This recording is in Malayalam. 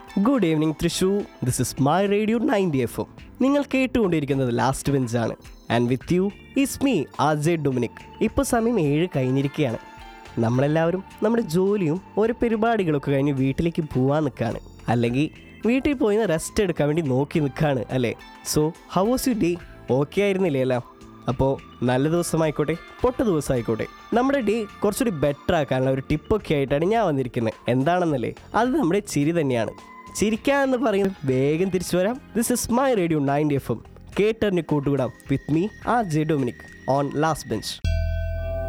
good evening Thrissur this is my radio ninety F M നിങ്ങൾ കേട്ടുകൊണ്ടിരിക്കുന്നത് ലാസ്റ്റ് ബെഞ്ചാണ് and with you is me RJ Dominic ഇപ്പോൾ സമയം ഏഴ് കഴിഞ്ഞിരിക്കുകയാണ് നമ്മളെല്ലാവരും നമ്മുടെ ജോലിയും ഓരോ പരിപാടികളൊക്കെ കഴിഞ്ഞ് വീട്ടിലേക്ക് പോകാൻ നിൽക്കുകയാണ് അല്ലെങ്കിൽ വീട്ടിൽ പോയി റെസ്റ്റ് എടുക്കാൻ വേണ്ടി നോക്കി നിൽക്കുകയാണ് അല്ലേ so how was you day okay ആയിരുന്നില്ലേ എല്ലാം അപ്പോൾ നല്ല ദിവസമായിക്കോട്ടെ പൊട്ട ദിവസമായിക്കോട്ടെ നമ്മുടെ ഡേ കുറച്ചുകൂടി ബെറ്റർ ആക്കാനുള്ള ഒരു ടിപ്പൊക്കെ ആയിട്ടാണ് ഞാൻ വന്നിരിക്കുന്നത് എന്താണെന്നല്ലേ അത് നമ്മുടെ ചിരി തന്നെയാണ് ചിരിക്കാൻ എന്ന് പറയുന്നത് വേഗം തിരിച്ചു വരാം this is my radio ninety F M കേട്ടറിന് കൂട്ടുകൂടാം with me R J Dominic on last bench